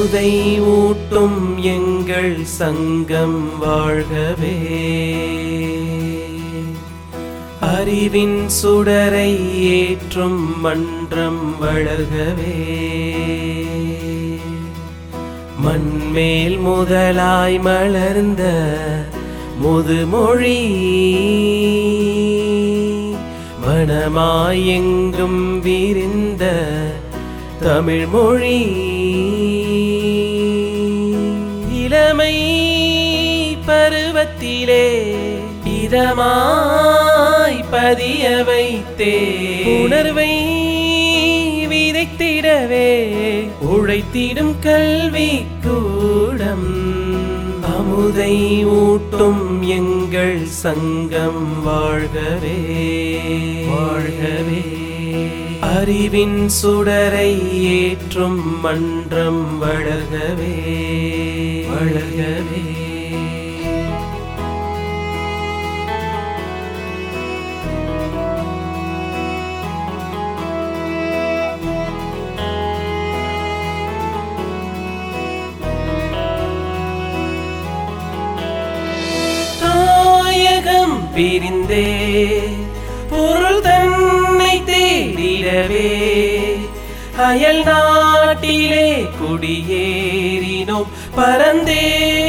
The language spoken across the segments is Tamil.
அமுதை ஊட்டும் எங்கள் சங்கம் வாழ்கவே அறிவின் சுடரை ஏற்றும் மன்றம் வளர்கவே மண்மேல் முதலாய் மலர்ந்த முதுமொழி மனமாய் எங்கும் விரிந்த தமிழ் மொழி இளமை பருவத்திலே இதமாய் பதிய வைத்தே உணர்வை விதைத்திடவே உழைத்திடும் கல்வி கூடம் அமுதை ஊட்டும் எங்கள் சங்கம் வாழ்கவே வாழ்கவே அறிவின் சுடரை ஏற்றும் மன்றம் வளர்கவே வளர்கவே தாயகம் பிரிந்தே பொருள் தன்னை தேடிடவே அயல் நாட்டிலே குடியேறினோம் பரந்தே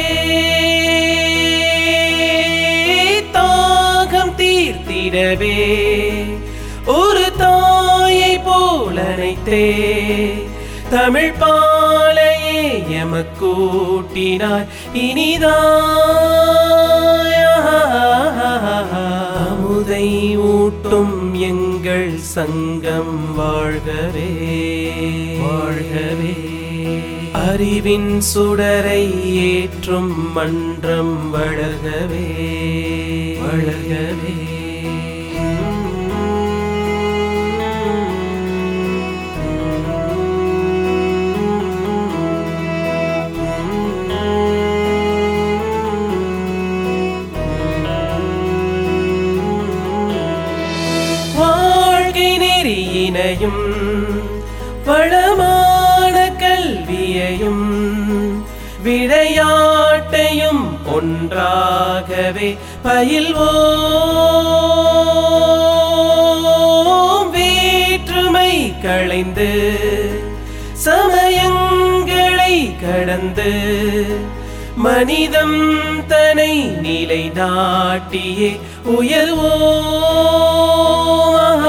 தாகம் தீர்த்திடவே ஒரு தாயை போலனைத்தே தமிழ் பாலையே எமக்கூட்டினாய் இனிதாய் அமுதை ஊட்டும் எங்கள் சங்கம் வாழ்கவே வாழ்கவே அறிவின் சுடரை ஏற்றும் மன்றம் வளர்கவே வளர்கவே வாழ்க்கை நெறியினையும் வளமான கல்வியையும் விளையாட்டையும் ஒன்றாகவே பயில்வோம் வேற்றுமை களைந்து சமயங்களை கடந்து மனிதம் தனை நிலை நாட்டியே உயர்வோம்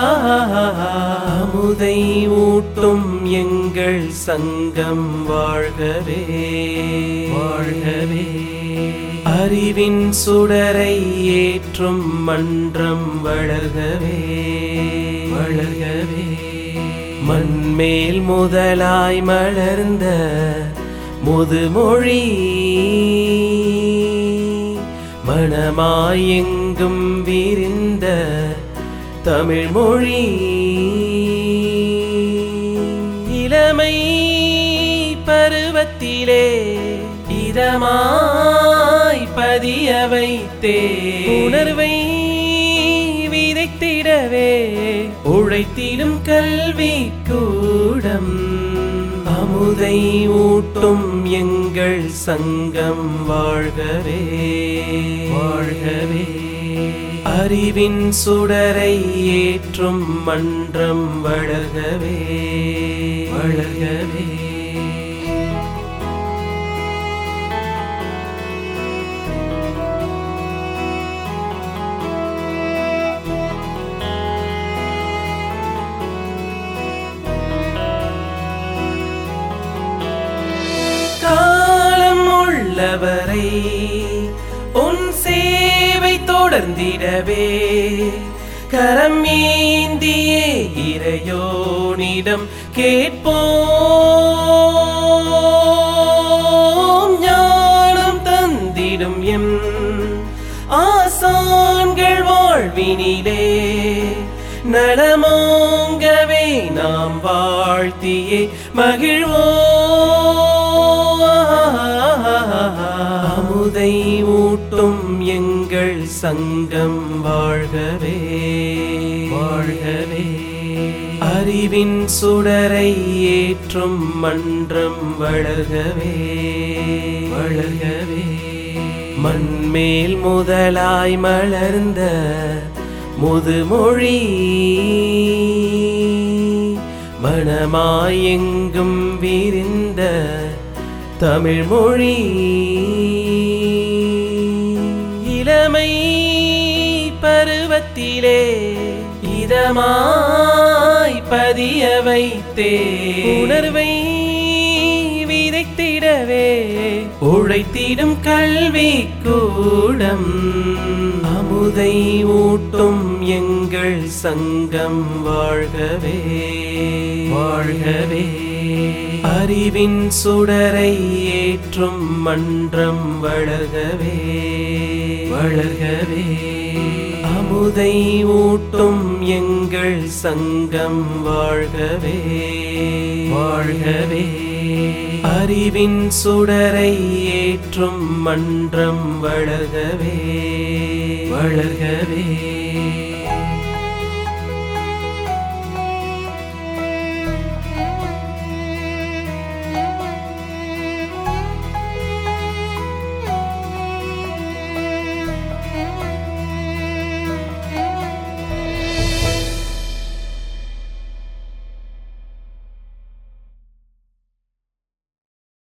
அமுதை ஊட்டும் எங்கள் சங்கம் வாழ்கவே வாழ்கவே அறிவின் சுடரை ஏற்றும் மன்றம் வளர்கவே வளர்கவே மண்மேல் முதலாய் மலர்ந்த முதுமொழி மனமாய் எங்கும் விரிந்த தமிழ் மொழி இளமை பருவத்திலே இதமாய் பதிய வைத்தே உணர்வை விதைத்திடவே உழைத்திடும் கல்வி கூடம் அமுதை ஊட்டும் எங்கள் சங்கம் வாழ்கவே வாழ்கவே அறிவின் சுடரை ஏற்றும் மன்றம் வளர்கவே வளர்கவே காலம் உள்ளவரை உன் சேவை தொடர்ந்திடவே கரம் ஏந்தியே இறையோனிடம் கேட்போம் ஞானம் தந்திடும் எம் ஆசான்கள் வாழ்வினிலே நலமோங்கவே நாம் வாழ்த்தியே மகிழ்வோம் அமுதை ஊட்டும் எங்கள் சங்கம் வாழ்கவே வாழ்கவே அறிவின் சுடரை ஏற்றும் மன்றம் வளர்கவே வளர்கவே மண்மேல் முதலாய் மலர்ந்த முதுமொழி மணமாய் எங்கும் விரிந்த தமிழ் மொழி இளமை பருவத்திலே இதமாய் பதிய வைத்தே உணர்வை விதைத்திடவே உழைத்திடும் கல்வி கூடம் அமுதை ஊட்டும் எங்கள் சங்கம் வாழ்கவே வாழ்கவே அறிவின் சுடரை ஏற்றும் மன்றம் வளர்கவே வளர்கவே அமுதை ஊட்டும் எங்கள் சங்கம் வாழ்கவே வாழ்கவே அறிவின் சுடரை ஏற்றும் மன்றம் வளர்கவே வளர்கவே